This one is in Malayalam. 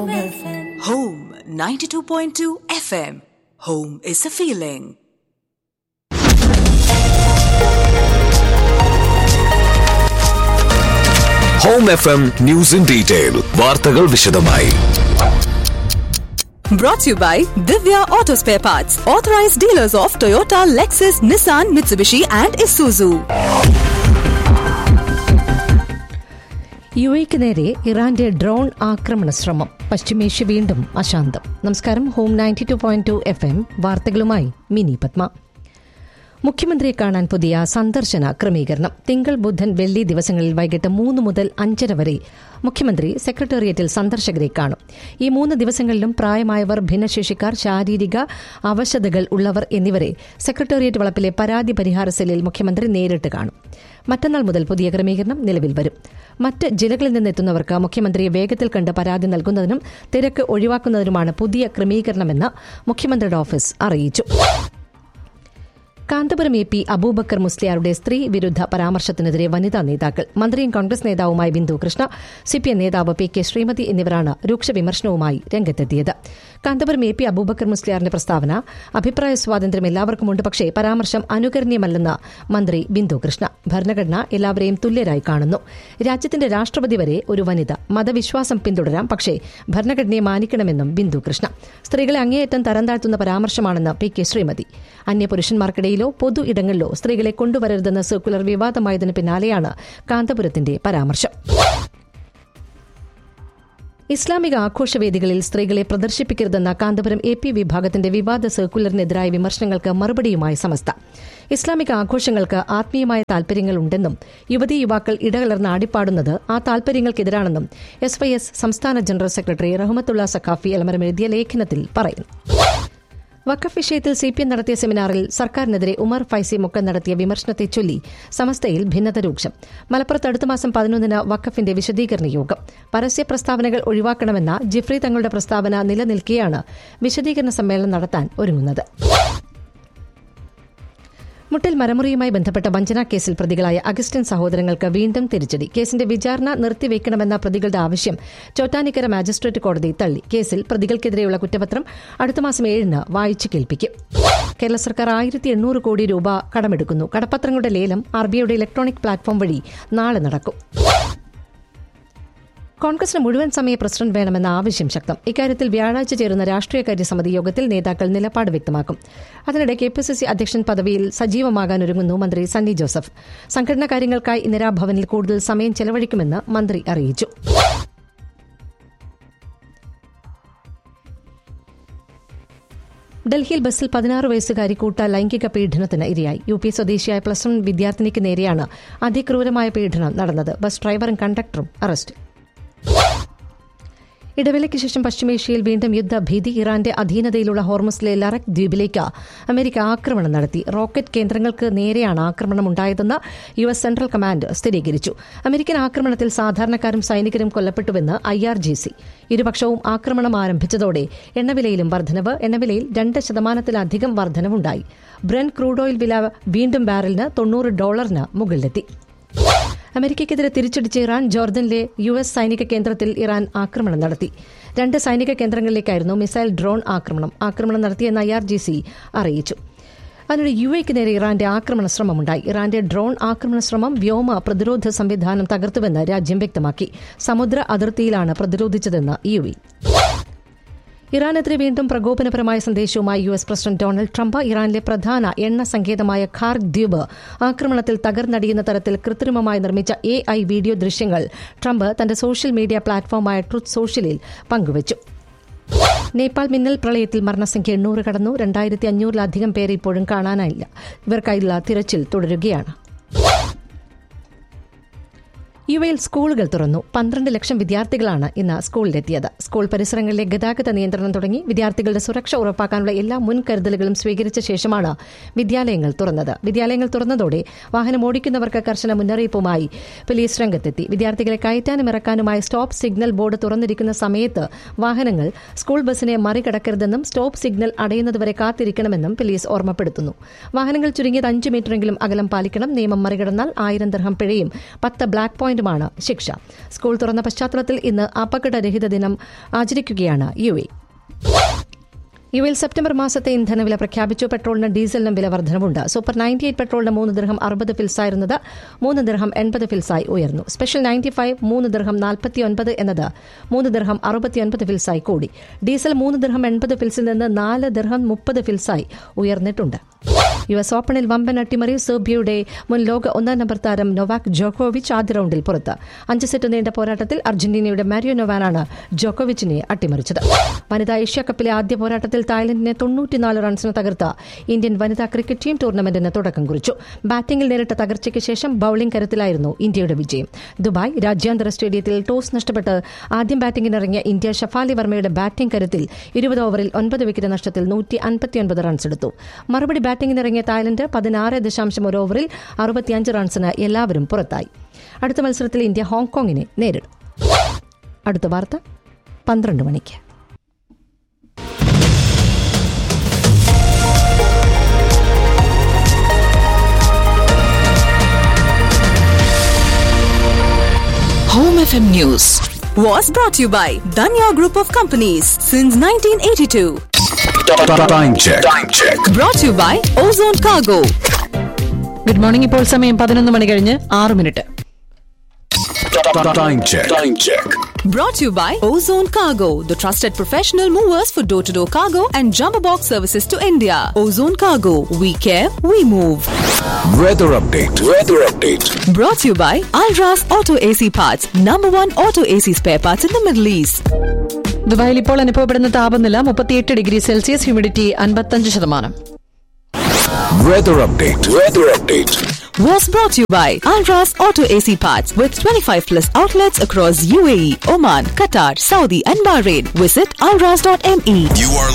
Home 92.2 FM. Home is a feeling. Home F M news in detail വാർത്തകൾ വിശദമായി Brought to you by Divya Auto Spare Parts, authorized dealers of Toyota, Lexus, Nissan, Mitsubishi, and Isuzu. U K നേരെ ഇറാന്റെ ഡ്രോൺ ആക്രമണ ശ്രമം പശ്ചിമേഷ്യ വീണ്ടും അശാന്തം നമസ്കാരം home ninety two point two F M വാർത്തകളുമായി മിനി പത്മ മുഖ്യമന്ത്രിയെ കാണാൻ പുതിയ സന്ദർശന ക്രമീകരണം തിങ്കൾ ബുധൻ വെള്ളി ദിവസങ്ങളിൽ വൈകിട്ട് മൂന്ന് മുതൽ അഞ്ചര വരെ മുഖ്യമന്ത്രി സെക്രട്ടേറിയറ്റിൽ സന്ദർശകരെ കാണും ഈ മൂന്ന് ദിവസങ്ങളിലും പ്രായമായവർ ഭിന്നശേഷിക്കാർ ശാരീരിക അവശതകൾ ഉള്ളവർ എന്നിവരെ സെക്രട്ടേറിയറ്റ് വളപ്പിലെ പരാതി പരിഹാര സെല്ലിൽ മുഖ്യമന്ത്രി നേരിട്ട് കാണും മറ്റന്നാൾ മുതൽ പുതിയ ക്രമീകരണം നിലവിൽ വരും മറ്റ് ജില്ലകളിൽ നിന്നെത്തുന്നവർക്ക് മുഖ്യമന്ത്രിയെ വേഗത്തിൽ കണ്ട് പരാതി നൽകുന്നതിനും തിരക്ക് ഒഴിവാക്കുന്നതിനുമാണ് പുതിയ ക്രമീകരണമെന്ന് മുഖ്യമന്ത്രിയുടെ ഓഫീസ് അറിയിച്ചു കാന്തപുരം എ പി അബൂബക്കർ മുസ്ലിയാരുടെ സ്ത്രീ വിരുദ്ധ പരാമർശത്തിനെതിരെ വനിതാ നേതാക്കൾ മന്ത്രിയും കോൺഗ്രസ് നേതാവുമായ ബിന്ദു കൃഷ്ണ സിപിഎം നേതാവ് പി കെ ശ്രീമതി എന്നിവരാണ് രൂക്ഷ വിമർശനവുമായി രംഗത്തെത്തിയത് കാന്തപുരം എ പി അബൂബക്കർ മുസ്ലിയാറിന്റെ പ്രസ്താവന അഭിപ്രായ സ്വാതന്ത്ര്യം എല്ലാവർക്കുമുണ്ട് പക്ഷേ പരാമർശം അനുകരണീയമല്ലെന്ന് മന്ത്രി ബിന്ദു കൃഷ്ണ ഭരണഘടന എല്ലാവരെയും തുല്യരായി കാണുന്നു രാജ്യത്തിന്റെ രാഷ്ട്രപതി വരെ ഒരു വനിത മതവിശ്വാസം പിന്തുടരാം പക്ഷേ ഭരണഘടനയെ മാനിക്കണമെന്നും ബിന്ദു കൃഷ്ണ സ്ത്രീകളെ അങ്ങേയറ്റം തരം താഴ്ത്തുന്ന പരാമർശമാണെന്ന് പി കെ ശ്രീമതി അന്യപുരുഷന്മാർക്കിടയിലോ പൊതു ഇടങ്ങളിലോ സ്ത്രീകളെ കൊണ്ടുവരരുതെന്ന സർക്കുലർ വിവാദമായതിനു പിന്നാലെയാണ് കാന്തപുരത്തിന്റെ പരാമർശം ഇസ്ലാമിക ആഘോഷവേദികളിൽ സ്ത്രീകളെ പ്രദർശിപ്പിക്കരുതെന്ന കാന്തപുരം എ പി വിഭാഗത്തിന്റെ വിവാദ സർക്കുലറിനെതിരായ വിമർശനങ്ങൾക്ക് മറുപടിയുമായി സമസ്ത ഇസ്ലാമിക ആഘോഷങ്ങൾക്ക് ആത്മീയമായ താൽപര്യങ്ങളുണ്ടെന്നും യുവതീ യുവാക്കൾ ഇടകലർന്ന് ആടിപ്പാടുന്നത് ആ താൽപര്യങ്ങൾക്കെതിരാണെന്നും എസ് വൈ എസ് സംസ്ഥാന ജനറൽ സെക്രട്ടറി റഹ്മത്തുള്ള സഖാഫി എലമരം എഴുതിയ ലേഖനത്തിൽ പറയുന്നു വഖഫ് വിഷയത്തിൽ സി പി എം നടത്തിയ സെമിനാറിൽ സർക്കാരിനെതിരെ ഉമർ ഫൈസി മുക്ക നടത്തിയ വിമർശനത്തെ ചൊല്ലി സമസ്തയിൽ ഭിന്നത രൂക്ഷം മലപ്പുറത്ത് അടുത്ത മാസം പതിനൊന്നിന് വഖഫിന്റെ വിശദീകരണ യോഗം പരസ്യ പ്രസ്താവനകൾ ഒഴിവാക്കണമെന്ന ജിഫ്രി തങ്ങളുടെ പ്രസ്താവന നിലനിൽക്കെയാണ് വിശദീകരണ സമ്മേളനം നടത്താൻ ഒരുങ്ങുന്നത് മുട്ടൽ മരമുറിയുമായി ബന്ധപ്പെട്ട വഞ്ചനാ കേസിൽ പ്രതികളായ അഗസ്റ്റിൻ സഹോദരങ്ങൾക്ക് വീണ്ടും തിരിച്ചടി കേസിന്റെ വിചാരണ നിർത്തിവെക്കണമെന്ന പ്രതികളുടെ ആവശ്യം ചോറ്റാനിക്കര മാജിസ്ട്രേറ്റ് കോടതി തള്ളി കേസിൽ പ്രതികൾക്കെതിരെയുള്ള കുറ്റപത്രം അടുത്ത മാസം ഏഴിന് വായിച്ചു കേൾപ്പിക്കും കേരള സർക്കാർ ആയിരത്തി എണ്ണൂറ് കോടി രൂപ കടമെടുക്കുന്നു കടപ്പത്രങ്ങളുടെ ലേലം ആർബിഐയുടെ ഇലക്ട്രോണിക് പ്ലാറ്റ്ഫോം വഴി നാളെ നടക്കും കോൺഗ്രസിന് മുഴുവൻ സമയ പ്രസിഡന്റ് വേണമെന്ന ആവശ്യം ശക്തം ഇക്കാര്യത്തിൽ വ്യാഴാഴ്ച ചേരുന്ന രാഷ്ട്രീയകാര്യ സമിതി യോഗത്തിൽ നേതാക്കൾ നിലപാട് വ്യക്തമാക്കും അതിനിടെ കെ പി സി സി അധ്യക്ഷൻ പദവിയിൽ സജീവമാകാനൊരുങ്ങുന്നു മന്ത്രി സണ്ണി ജോസഫ് സംഘടനാ കാര്യങ്ങൾക്കായി ഇന്ദിരാഭവനിൽ കൂടുതൽ സമയം ചെലവഴിക്കുമെന്ന് മന്ത്രി അറിയിച്ചു ഡൽഹിയിൽ ബസ്സിൽ പതിനാറ് വയസ്സുകാരി കൂട്ട ലൈംഗിക പീഡനത്തിന് ഇരയായി യു പി സ്വദേശിയായ പ്ലസ് വൺ വിദ്യാർത്ഥിനിക്ക് നേരെയാണ് അതിക്രൂരമായ പീഡനം നടന്നത് ബസ് ഡ്രൈവറും കണ്ടക്ടറും അറസ്റ്റ് ഇടവേളയ്ക്ക് ശേഷം പശ്ചിമേഷ്യയിൽ വീണ്ടും യുദ്ധഭീതി ഇറാന്റെ അധീനതയിലുള്ള ഹോർമസിലെ ലറക് ദ്വീപിലേക്ക് അമേരിക്ക ആക്രമണം നടത്തി റോക്കറ്റ് കേന്ദ്രങ്ങൾക്ക് നേരെയാണ് ആക്രമണം ഉണ്ടായതെന്ന് യു എസ് സെൻട്രൽ കമാൻഡ് സ്ഥിരീകരിച്ചു അമേരിക്കൻ ആക്രമണത്തിൽ സാധാരണക്കാരും സൈനികരും കൊല്ലപ്പെട്ടുവെന്ന് ഐ ആർ ജി സി ഇരുപക്ഷവും ആക്രമണം ആരംഭിച്ചതോടെ എണ്ണവിലയിലും വർധനവ് എണ്ണവിലയിൽ രണ്ട് ശതമാനത്തിലധികം വർധനവുണ്ടായി ബ്രൻ ക്രൂഡ് ഓയിൽ വില വീണ്ടും ബാരലിന് തൊണ്ണൂറ് ഡോളറിന് മുകളിലെത്തി അമേരിക്കയ്ക്കെതിരെ തിരിച്ചടിച്ച ഇറാൻ ജോർദനിലെ യു എസ് സൈനിക കേന്ദ്രത്തിൽ ഇറാൻ ആക്രമണം നടത്തി രണ്ട് സൈനിക കേന്ദ്രങ്ങളിലേക്കായിരുന്നു മിസൈൽ ഡ്രോൺ ആക്രമണം ആക്രമണം നടത്തിയെന്ന് ഐ ആർ ജി സി അറിയിച്ചു അതിനിടെ യു എക്ക് നേരെ ഇറാന്റെ ആക്രമണ ശ്രമമുണ്ടായി ഇറാന്റെ ഡ്രോൺ ആക്രമണ ശ്രമം വ്യോമ പ്രതിരോധ സംവിധാനം തകർത്തുവെന്ന് രാജ്യം വ്യക്തമാക്കി സമുദ്ര അതിർത്തിയിലാണ് പ്രതിരോധിച്ചതെന്ന് യു എ ഇറാനെതിരെ വീണ്ടും പ്രകോപനപരമായ സന്ദേശവുമായി U S president Donald Trump ഇറാനിലെ പ്രധാന എണ്ണ സങ്കേതമായ ഖാർഗ് ദ്വീപ് ആക്രമണത്തിൽ തകർന്നടിയുന്ന തരത്തിൽ കൃത്രിമമായി നിർമ്മിച്ച എ ഐ വീഡിയോ ദൃശ്യങ്ങൾ ട്രംപ് തന്റെ സോഷ്യൽ മീഡിയ പ്ലാറ്റ്ഫോമായ ട്രുത്ത് സോഷ്യലിൽ പങ്കുവച്ചു നേപ്പാൾ മിന്നൽ പ്രളയത്തിൽ മരണസംഖ്യ എണ്ണൂറ് കടന്നു രണ്ടായിരത്തി അഞ്ഞൂറിലധികം പേരെ ഇപ്പോഴും കാണാനായില്ല ഇവർക്കായുള്ള തിരച്ചിൽ തുടരുകയാണ് യു എയിൽ സ്കൂളുകൾ തുറന്നു പന്ത്രണ്ട് ലക്ഷം വിദ്യാർത്ഥികളാണ് ഇന്ന് സ്കൂളിലെത്തിയത് സ്കൂൾ പരിസരങ്ങളിലെ ഗതാഗത നിയന്ത്രണം തുടങ്ങി വിദ്യാർത്ഥികളുടെ സുരക്ഷ ഉറപ്പാക്കാനുള്ള എല്ലാ മുൻകരുതലുകളും സ്വീകരിച്ച ശേഷമാണ് വിദ്യാലയങ്ങൾ തുറന്നത് വിദ്യാലയങ്ങൾ തുറന്നതോടെ വാഹനം ഓടിക്കുന്നവർക്ക് കർശന മുന്നറിയിപ്പുമായി പോലീസ് രംഗത്തെത്തി വിദ്യാർത്ഥികളെ കയറ്റാനും ഇറക്കാനുമായി സ്റ്റോപ്പ് സിഗ്നൽ ബോർഡ് തുറന്നിരിക്കുന്ന സമയത്ത് വാഹനങ്ങൾ സ്കൂൾ ബസ്സിനെ മറികടക്കരുതെന്നും സ്റ്റോപ്പ് സിഗ്നൽ അടയുന്നതുവരെ കാത്തിരിക്കണമെന്നും പോലീസ് ഓർമ്മപ്പെടുത്തുന്നു വാഹനങ്ങൾ ചുരുങ്ങിയത് അഞ്ച് മീറ്ററെങ്കിലും അകലം പാലിക്കണം നിയമം മറികടന്നാൽ ആയിരം ദർഹം പിഴയും പത്ത് ബ്ലാക്ക് പോയിന്റ് ഫൈനുമാണ് ശിക്ഷ സ്കൂൾ തുറന്ന പശ്ചാത്തലത്തിൽ ഇന്ന് അപകടരഹിത ദിനം ആചരിക്കുകയാണ് U A U L September മാസത്തെ ഇന്ധനവില പ്രഖ്യാപിച്ചു പെട്രോളിനും ഡീസലിനും വില വർധനവുണ്ട് സൂപ്പർ നയൻറ്റി എയ്റ്റ് പെട്രോളിന് മൂന്ന് ദിർഹം അറുപത് ഫിൽസായിരുന്നത് മൂന്ന് ദിർഹം എൺപത് ഫിൽസായി ഉയർന്നു സ്പെഷ്യൽ നയൻറ്റി ഫൈവ് മൂന്ന് ദിർഹം നാൽപ്പത്തി ഒൻപത് എന്നത് മൂന്ന് ദിർഹം അറുപത്തി ഒൻപത് ഫിൽസായി കൂടി ഡീസൽ മൂന്ന് ദിർഹം എൺപത് ഫിൽസിൽ നിന്ന് നാല് ദിർഹം മുപ്പത് ഫിൽസായി ഉയർന്നിട്ടുണ്ട് യു എസ് ഓപ്പണിൽ വമ്പൻ അട്ടിമറി സെർബിയയുടെ മുൻ ലോക ഒന്നാം നമ്പർ താരം നൊവാക് ജോക്കോവിച്ച് ആദ്യ റൌണ്ടിൽ പുറത്ത് അഞ്ച് സെറ്റ് നീണ്ട പോരാട്ടത്തിൽ അർജന്റീനയുടെ മാരിയോ നൊവാനാണ് ജോക്കോവിച്ചിനെ അട്ടിമറിച്ചത് വനിതാ ഏഷ്യ കപ്പിലെ ആദ്യ പോരാട്ടത്തിൽ തായ്ലൻഡിനെ തൊണ്ണൂറ്റിനാല് റൺസിന് തകർത്ത ഇന്ത്യൻ വനിതാ ക്രിക്കറ്റ് ടീം ടൂർണമെന്റിന് തുടക്കം കുറിച്ചു ബാറ്റിംഗിൽ നേരിട്ട തകർച്ചയ്ക്ക് ശേഷം ബൌളിംഗ് കരുത്തിലായിരുന്നു ഇന്ത്യയുടെ വിജയം ദുബായ് രാജ്യാന്തര സ്റ്റേഡിയത്തിൽ ടോസ് നഷ്ടപ്പെട്ട് ആദ്യം ബാറ്റിംഗിനിറങ്ങിയ ഇന്ത്യ ഷഫാലി വർമ്മയുടെ ബാറ്റിംഗ് കരുത്തിൽ ഇരുപത് ഓവറിൽ ഒൻപത് വിക്കറ്റ് നഷ്ടത്തിൽ നൂറ്റി അൻപത്തിയൊൻപത് റൺസ് എടുത്തു മറുപടി ബാറ്റിംഗിനിറങ്ങിയ തായ്ലൻഡ് പതിനാറ് ദശാംശം ഒരു ഓവറിൽ അറുപത്തിയഞ്ച് റൺസിന് എല്ലാവരും പുറത്തായി അടുത്ത മത്സരത്തിൽ ഇന്ത്യ ഹോങ്കോങ്ങിനെ നേരിടും അടുത്ത വാർത്ത പന്ത്രണ്ട് മണിക്ക് Home FM News was brought to you by Danya Group of Companies since 1982. Time check. Time check. Brought to you by Ozone Cargo. Good morning ഇപ്പോൾ സമയം പതിനൊന്ന് മണി കഴിഞ്ഞ് ആറ് minute Time check. Time check. Brought to you by Ozone Cargo, the trusted professional movers for door to door cargo and jumbo box services to India. Ozone Cargo, we care, we move. Weather update. Weather update. Brought to you by Alras Auto AC Parts, number one auto AC spare parts in the Middle East. ദുബായിൽ ഇപ്പോൾ അനുഭവപ്പെടുന്ന താപനില മുപ്പത്തിയെട്ട് ഡിഗ്രി സെൽഷ്യസ് ഹ്യൂമിഡിറ്റി അൻപത്തഞ്ച് ശതമാനം Weather update. Weather update. Was brought to you by Alras Auto AC Parts with 25 plus outlets across UAE, Oman, Qatar, Saudi, and Bahrain. Visit alras.me. You are